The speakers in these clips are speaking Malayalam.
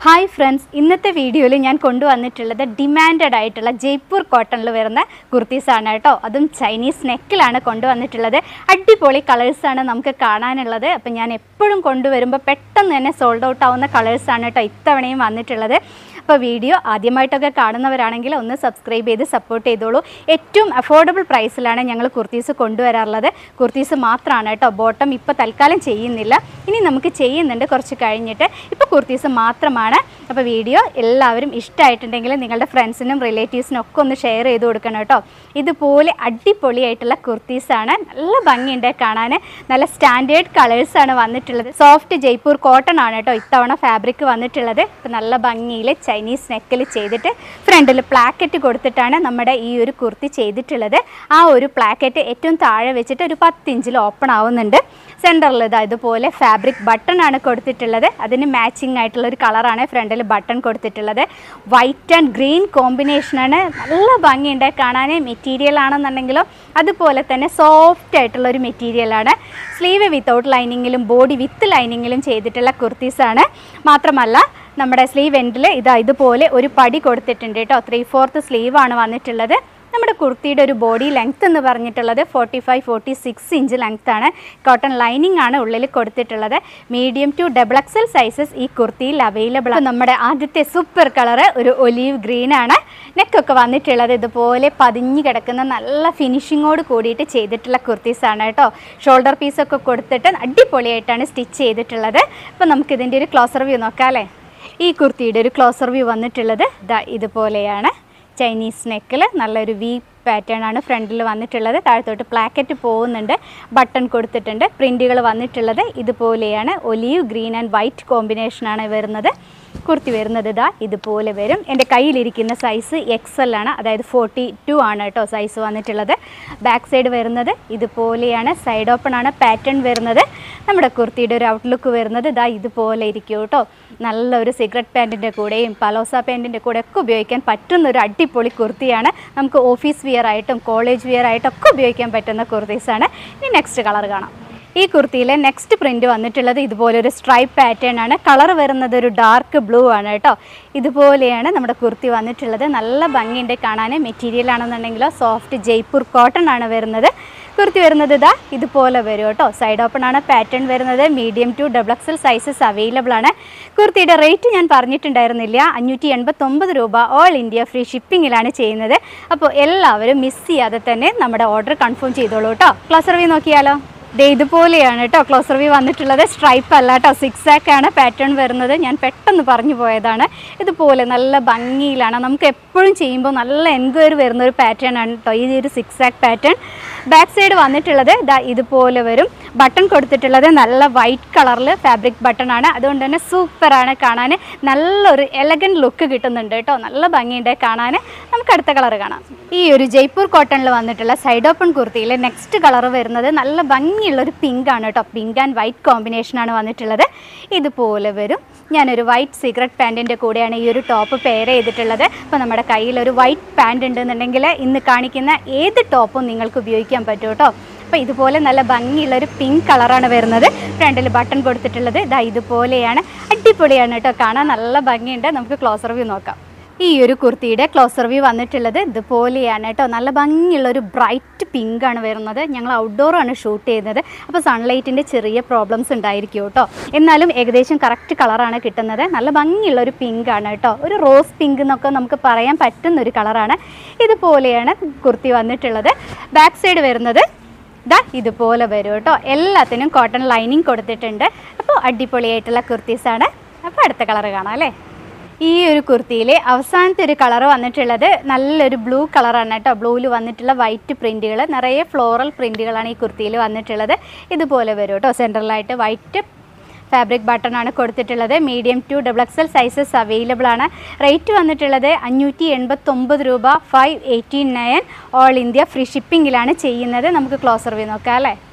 ഹായ് ഫ്രണ്ട്സ് ഇന്നത്തെ വീഡിയോയിൽ ഞാൻ കൊണ്ടുവന്നിട്ടുള്ളത് ഡിമാൻഡഡ് ആയിട്ടുള്ള ജയ്പൂർ കോട്ടണിൽ വരുന്ന കുർത്തീസാണ് കേട്ടോ അതും ചൈനീസ് നെക്കിലാണ് കൊണ്ടുവന്നിട്ടുള്ളത് അടിപൊളി കളേഴ്സാണ് നമുക്ക് കാണാനുള്ളത് അപ്പം ഞാൻ എപ്പോഴും കൊണ്ടുവരുമ്പോൾ പെട്ടെന്ന് തന്നെ സോൾഡ് ഔട്ട് ആവുന്ന കളേഴ്സാണ് കേട്ടോ ഇത്തവണയും വന്നിട്ടുള്ളത് അപ്പോൾ വീഡിയോ ആദ്യമായിട്ടൊക്കെ കാണുന്നവരാണെങ്കിൽ ഒന്ന് സബ്സ്ക്രൈബ് ചെയ്ത് സപ്പോർട്ട് ചെയ്തോളൂ ഏറ്റവും അഫോർഡബിൾ പ്രൈസിലാണ് ഞങ്ങൾ കുർത്തീസ് കൊണ്ടുവരാറുള്ളത് കുർത്തീസ് മാത്രമാണ് കേട്ടോ ബോട്ടം ഇപ്പോൾ തൽക്കാലം ചെയ്യുന്നില്ല ഇനി നമുക്ക് ചെയ്യുന്നുണ്ട് കുറച്ച് കഴിഞ്ഞിട്ട് ഇപ്പോൾ കുർത്തീസ് മാത്രമാണ് അപ്പോൾ വീഡിയോ എല്ലാവരും ഇഷ്ടമായിട്ടുണ്ടെങ്കിൽ നിങ്ങളുടെ ഫ്രണ്ട്സിനും റിലേറ്റീവ്സിനും ഒക്കെ ഒന്ന് ഷെയർ ചെയ്ത് കൊടുക്കണം കേട്ടോ ഇതുപോലെ അടിപൊളിയായിട്ടുള്ള കുർത്തീസാണ് നല്ല ഭംഗിയുണ്ട് കാണാൻ നല്ല സ്റ്റാൻഡേർഡ് കളേഴ്സാണ് വന്നിട്ടുള്ളത് സോഫ്റ്റ് ജയ്പൂർ കോട്ടൺ ആണ് കേട്ടോ ഇത്തവണ ഫാബ്രിക് വന്നിട്ടുള്ളത് അപ്പോൾ നല്ല ഭംഗിയിൽ ചൈനീസ് നെക്കിൽ ചെയ്തിട്ട് ഫ്രണ്ടിൽ പ്ലാക്കറ്റ് കൊടുത്തിട്ടാണ് നമ്മുടെ ഈ ഒരു കുർത്തി ചെയ്തിട്ടുള്ളത് ആ ഒരു പ്ലാക്കറ്റ് ഏറ്റവും താഴെ വെച്ചിട്ട് ഒരു പത്ത് ഇഞ്ചിൽ ഓപ്പൺ ആവുന്നുണ്ട് സെൻറ്ററിൽ ഇതാ ഇതുപോലെ ഫാബ്രിക് ബട്ടൺ ആണ് കൊടുത്തിട്ടുള്ളത് അതിന് മാച്ചിങ് ആയിട്ടുള്ള ഒരു കളറാണ് ഫ്രണ്ടിൽ ബട്ടൺ കൊടുത്തിട്ടുള്ളത് വൈറ്റ് ആൻഡ് ഗ്രീൻ കോമ്പിനേഷനാണ് നല്ല ഭംഗിയുണ്ട് കാണാൻ മെറ്റീരിയൽ ആണെന്നുണ്ടെങ്കിലോ അതുപോലെ തന്നെ സോഫ്റ്റ് ആയിട്ടുള്ള ഒരു മെറ്റീരിയലാണ് സ്ലീവ് വിത്തൗട്ട് ലൈനിങ്ങിലും ബോഡി വിത്ത് ലൈനിങ്ങിലും ചെയ്തിട്ടുള്ള കുർത്തീസാണ് മാത്രമല്ല നമ്മുടെ സ്ലീവ് എൻഡിൽ ഇതാ ഇതുപോലെ ഒരു പടി കൊടുത്തിട്ടുണ്ട് കേട്ടോ ത്രീ ഫോർത്ത് സ്ലീവാണ് വന്നിട്ടുള്ളത് നമ്മുടെ കുർത്തിയുടെ ഒരു ബോഡി ലെങ്ത് എന്ന് പറഞ്ഞിട്ടുള്ളത് forty five forty six inch length ആണ് കോട്ടൺ ലൈനിങ് ആണ് ഉള്ളിൽ കൊടുത്തിട്ടുള്ളത് medium to double XL sizes ഈ കുർത്തിയിൽ അവൈലബിൾ ആണ് നമ്മുടെ ആദ്യത്തെ സൂപ്പർ കളറ് ഒരു ഒലീവ് ഗ്രീൻ ആണ് നെക്കൊക്കെ വന്നിട്ടുള്ളത് ഇതുപോലെ പതിഞ്ഞ് കിടക്കുന്ന നല്ല ഫിനിഷിങ്ങോട് കൂടിയിട്ട് ചെയ്തിട്ടുള്ള കുർത്തീസാണ് കേട്ടോ ഷോൾഡർ പീസൊക്കെ കൊടുത്തിട്ട് അടിപൊളിയായിട്ടാണ് സ്റ്റിച്ച് ചെയ്തിട്ടുള്ളത് അപ്പോൾ നമുക്കിതിൻ്റെ ഒരു ക്ലോസർ വ്യൂ നോക്കാം അല്ലേ ഈ കുർത്തിയുടെ ഒരു ക്ലോസർ വ്യൂ വന്നിട്ടുള്ളത് ദാ ഇതുപോലെയാണ് ചൈനീസ് നെക്കിൽ നല്ലൊരു വി പാറ്റേൺ ആണ് ഫ്രണ്ടിൽ വന്നിട്ടുള്ളത് താഴത്തോട്ട് പ്ലാക്കറ്റ് പോകുന്നുണ്ട് ബട്ടൺ കൊടുത്തിട്ടുണ്ട് പ്രിൻറ്റുകൾ വന്നിട്ടുള്ളത് ഇതുപോലെയാണ് ഒലീവ് ഗ്രീൻ ആൻഡ് വൈറ്റ് കോമ്പിനേഷനാണ് വരുന്നത് കുർത്തി വരുന്നത് ഇതാ ഇതുപോലെ വരും എൻ്റെ കയ്യിലിരിക്കുന്ന സൈസ് എക്സൽ ആണ് അതായത് ഫോർട്ടി ടു ആണ് കേട്ടോ സൈസ് വന്നിട്ടുള്ളത് ബാക്ക് സൈഡ് വരുന്നത് ഇതുപോലെയാണ് സൈഡ് ഓപ്പൺ ആണ് പാറ്റേൺ വരുന്നത് നമ്മുടെ കുർത്തിയുടെ ഒരു ഔട്ട്ലുക്ക് വരുന്നത് ഇതാ ഇതുപോലെ ഇരിക്കും കേട്ടോ നല്ലൊരു സിഗരറ്റ് പാൻറ്റിൻ്റെ കൂടെയും പലോസ പാൻറ്റിൻ്റെ കൂടെ ഒക്കെ ഉപയോഗിക്കാൻ പറ്റുന്ന ഒരു അടിപൊളി കുർത്തിയാണ് നമുക്ക് ഓഫീസ് വിയർ ആയിട്ടും കോളേജ് വിയർ ആയിട്ടും ഒക്കെ ഉപയോഗിക്കാൻ പറ്റുന്ന കുർത്തീസാണ് ഇനി നെക്സ്റ്റ് കളർ കാണാം ഈ കുർത്തിയിലെ നെക്സ്റ്റ് പ്രിൻറ്റ് വന്നിട്ടുള്ളത് ഇതുപോലെ ഒരു സ്ട്രൈപ്പ് പാറ്റേൺ ആണ് കളർ വരുന്നത് ഒരു ഡാർക്ക് ബ്ലൂ ആണ് കേട്ടോ ഇതുപോലെയാണ് നമ്മുടെ കുർത്തി വന്നിട്ടുള്ളത് നല്ല ഭംഗിയുണ്ട് കാണാൻ മെറ്റീരിയൽ ആണെന്നുണ്ടെങ്കിലോ സോഫ്റ്റ് ജയ്പൂർ കോട്ടൺ ആണ് വരുന്നത് കുർത്തി വരുന്നത് ഇതാ ഇതുപോലെ വരും കേട്ടോ സൈഡ് ഓപ്പൺ ആണ് പാറ്റേൺ വരുന്നത് medium to double XL sizes available ആണ് കുർത്തിയുടെ റേറ്റ് ഞാൻ പറഞ്ഞിട്ടുണ്ടായിരുന്നില്ല അഞ്ഞൂറ്റി എൺപത്തൊമ്പത് രൂപ ഓൾ ഇന്ത്യ ഫ്രീ ഷിപ്പിങ്ങിലാണ് ചെയ്യുന്നത് അപ്പോൾ എല്ലാവരും മിസ് ചെയ്യാതെ തന്നെ നമ്മുടെ ഓർഡർ കൺഫേം ചെയ്തോളൂ കേട്ടോ ക്ലോസർ വി നോക്കിയാലോ ദേ ഇതുപോലെയാണ് കേട്ടോ ക്ലോസർ വി വന്നിട്ടുള്ളത് സ്ട്രൈപ്പ് അല്ല കേട്ടോ സിക്സ് ആക്ക് ആണ് പാറ്റേൺ വരുന്നത് ഞാൻ പെട്ടെന്ന് പറഞ്ഞു പോയതാണ് ഇതുപോലെ നല്ല ഭംഗിയിലാണ് നമുക്ക് എപ്പോഴും ചെയ്യുമ്പോൾ നല്ല എൻക്വയറി വരുന്ന ഒരു പാറ്റേൺ ആണ് കേട്ടോ ഈ ഒരു സിക്സ് ആക്ക് പാറ്റേൺ ബാക്ക് സൈഡ് വന്നിട്ടുള്ളത് ഇതാ ഇതുപോലെ വരും ബട്ടൺ കൊടുത്തിട്ടുള്ളത് നല്ല വൈറ്റ് കളറിൽ ഫാബ്രിക് ബട്ടൺ ആണ് അതുകൊണ്ട് തന്നെ സൂപ്പറാണ് കാണാൻ നല്ലൊരു എലഗൻ ലുക്ക് കിട്ടുന്നുണ്ട് കേട്ടോ നല്ല ഭംഗിയുണ്ട് കാണാൻ നമുക്ക് അടുത്ത കളർ കാണാം ഈ ഒരു ജയ്പൂർ കോട്ടണിൽ വന്നിട്ടുള്ള സൈഡ് ഓപ്പൺ കുർത്തിയിൽ നെക്സ്റ്റ് കളർ വരുന്നത് നല്ല ഭംഗിയുള്ളൊരു പിങ്ക് ആണ് കേട്ടോ പിങ്ക് ആൻഡ് വൈറ്റ് കോമ്പിനേഷനാണ് വന്നിട്ടുള്ളത് ഇതുപോലെ വരും ഞാനൊരു വൈറ്റ് സിഗരറ്റ് പാൻറ്റിൻ്റെ കൂടെയാണ് ഈ ഒരു ടോപ്പ് പെയർ ചെയ്തിട്ടുള്ളത് അപ്പോൾ നമ്മുടെ കയ്യിൽ ഒരു വൈറ്റ് പാൻറ് ഉണ്ടെന്നുണ്ടെങ്കിൽ ഇന്ന് കാണിക്കുന്ന ഏത് ടോപ്പും നിങ്ങൾക്ക് ഉപയോഗിക്കാൻ പറ്റും കേട്ടോ അപ്പോൾ ഇതുപോലെ നല്ല ഭംഗിയുള്ള ഒരു പിങ്ക് കളറാണ് വരുന്നത് ഫ്രണ്ടിൽ ബട്ടൺ കൊടുത്തിട്ടുള്ളത് ഇതാ ഇതുപോലെയാണ് അടിപൊളിയാണ് കേട്ടോ കാണാൻ നല്ല ഭംഗിയുണ്ട് നമുക്ക് ക്ലോസർ വ്യൂ നോക്കാം ഈ ഒരു കുർത്തിയുടെ ക്ലോസർ വ്യൂ വന്നിട്ടുള്ളത് ഇതുപോലെയാണ് കേട്ടോ നല്ല ഭംഗിയുള്ള ഒരു ബ്രൈറ്റ് പിങ്ക് ആണ് വരുന്നത് ഞങ്ങൾ ഔട്ട്ഡോർ ആണ് ഷൂട്ട് ചെയ്യുന്നത് അപ്പോൾ സൺലൈറ്റിൻ്റെ ചെറിയ പ്രോബ്ലംസ് ഉണ്ടായിരിക്കും കേട്ടോ എന്നാലും ഏകദേശം കറക്റ്റ് കളറാണ് കിട്ടുന്നത് നല്ല ഭംഗിയുള്ള ഒരു പിങ്ക് ആണ് കേട്ടോ ഒരു റോസ് പിങ്ക് എന്നൊക്കെ നമുക്ക് പറയാൻ പറ്റുന്ന ഒരു കളറാണ് ഇതുപോലെയാണ് കുർത്തി വന്നിട്ടുള്ളത് ബാക്ക് സൈഡ് വരുന്നത് ദാ ഇതുപോലെ വരും കേട്ടോ എല്ലാത്തിനും കോട്ടൺ ലൈനിങ് കൊടുത്തിട്ടുണ്ട് അപ്പോൾ അടിപൊളിയായിട്ടുള്ള കുർത്തീസാണ് അപ്പോൾ അടുത്ത കളർ കാണാം അല്ലേ ഈ ഒരു കുർത്തിയിൽ അവസാനത്തെ ഒരു കളർ വന്നിട്ടുള്ളത് നല്ലൊരു ബ്ലൂ കളറാണ് കേട്ടോ ബ്ലൂവിൽ വന്നിട്ടുള്ള വൈറ്റ് പ്രിൻറ്റുകൾ നിറയെ ഫ്ലോറൽ പ്രിൻറ്റുകളാണ് ഈ കുർത്തിയിൽ വന്നിട്ടുള്ളത് ഇതുപോലെ വരും കേട്ടോ സെൻട്രലായിട്ട് വൈറ്റ് ഫാബ്രിക് ബട്ടൺ ആണ് കൊടുത്തിട്ടുള്ളത് medium to double XL sizes available ആണ് റേറ്റ് വന്നിട്ടുള്ളത് അഞ്ഞൂറ്റി എൺപത്തൊമ്പത് രൂപ five eighty nine all India free ഷിപ്പിങ്ങിലാണ് ചെയ്യുന്നത് നമുക്ക് ക്ലോസർ വ്യൂ നോക്കാം അല്ലേ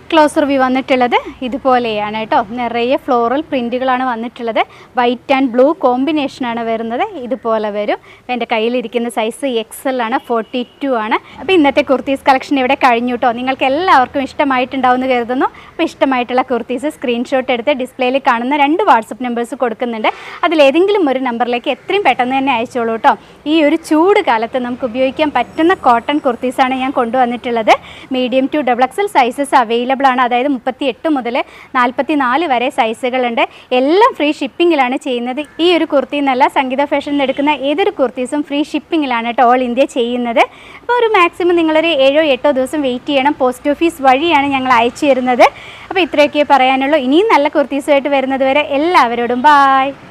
ക്ലോസർ വ്യൂ വന്നിട്ടുള്ളത് ഇതുപോലെയാണ് കേട്ടോ നിറയെ ഫ്ലോറൽ പ്രിൻറ്റുകളാണ് വന്നിട്ടുള്ളത് വൈറ്റ് ആൻഡ് ബ്ലൂ കോമ്പിനേഷനാണ് വരുന്നത് ഇതുപോലെ വരും അപ്പോൾ എൻ്റെ കയ്യിലിരിക്കുന്ന സൈസ് എക്സൽ ആണ് ഫോർട്ടി ടു ആണ് അപ്പോൾ ഇന്നത്തെ കുർത്തീസ് കളക്ഷൻ ഇവിടെ കഴിഞ്ഞു കേട്ടോ നിങ്ങൾക്ക് എല്ലാവർക്കും ഇഷ്ടമായിട്ടുണ്ടാവും എന്ന് കരുതുന്നു അപ്പോൾ ഇഷ്ടമായിട്ടുള്ള കുർത്തീസ് സ്ക്രീൻഷോട്ട് എടുത്ത് ഡിസ്പ്ലേയിൽ കാണുന്ന രണ്ട് വാട്സപ്പ് നമ്പേഴ്സ് കൊടുക്കുന്നുണ്ട് അതിലേതെങ്കിലും ഒരു നമ്പറിലേക്ക് എത്രയും പെട്ടെന്ന് തന്നെ അയച്ചോളൂ കേട്ടോ ഈ ഒരു ചൂട് കാലത്ത് നമുക്ക് ഉപയോഗിക്കാൻ പറ്റുന്ന കോട്ടൺ കുർത്തീസാണ് ഞാൻ കൊണ്ടുവന്നിട്ടുള്ളത് medium to double XL sizes available ആണ് അതായത് മുപ്പത്തി എട്ട് മുതൽ നാൽപ്പത്തി നാല് വരെ സൈസുകളുണ്ട് എല്ലാം ഫ്രീ ഷിപ്പിങ്ങിലാണ് ചെയ്യുന്നത് ഈ ഒരു കുർത്തി എന്നല്ല സംഗീത ഫാഷനിൽ എടുക്കുന്ന ഏതൊരു കുർത്തീസും ഫ്രീ ഷിപ്പിങ്ങിലാണ് കേട്ടോ ഓൾ ഇന്ത്യ ചെയ്യുന്നത് അപ്പോൾ ഒരു മാക്സിമം നിങ്ങളൊരു ഏഴോ എട്ടോ ദിവസം വെയിറ്റ് ചെയ്യണം പോസ്റ്റ് ഓഫീസ് വഴിയാണ് ഞങ്ങൾ അയച്ചു തരുന്നത് അപ്പോൾ ഇത്രയൊക്കെ പറയാനുള്ളൂ ഇനിയും നല്ല കുർത്തീസുമായിട്ട് വരുന്നത് വരെ എല്ലാവരോടും ബായ്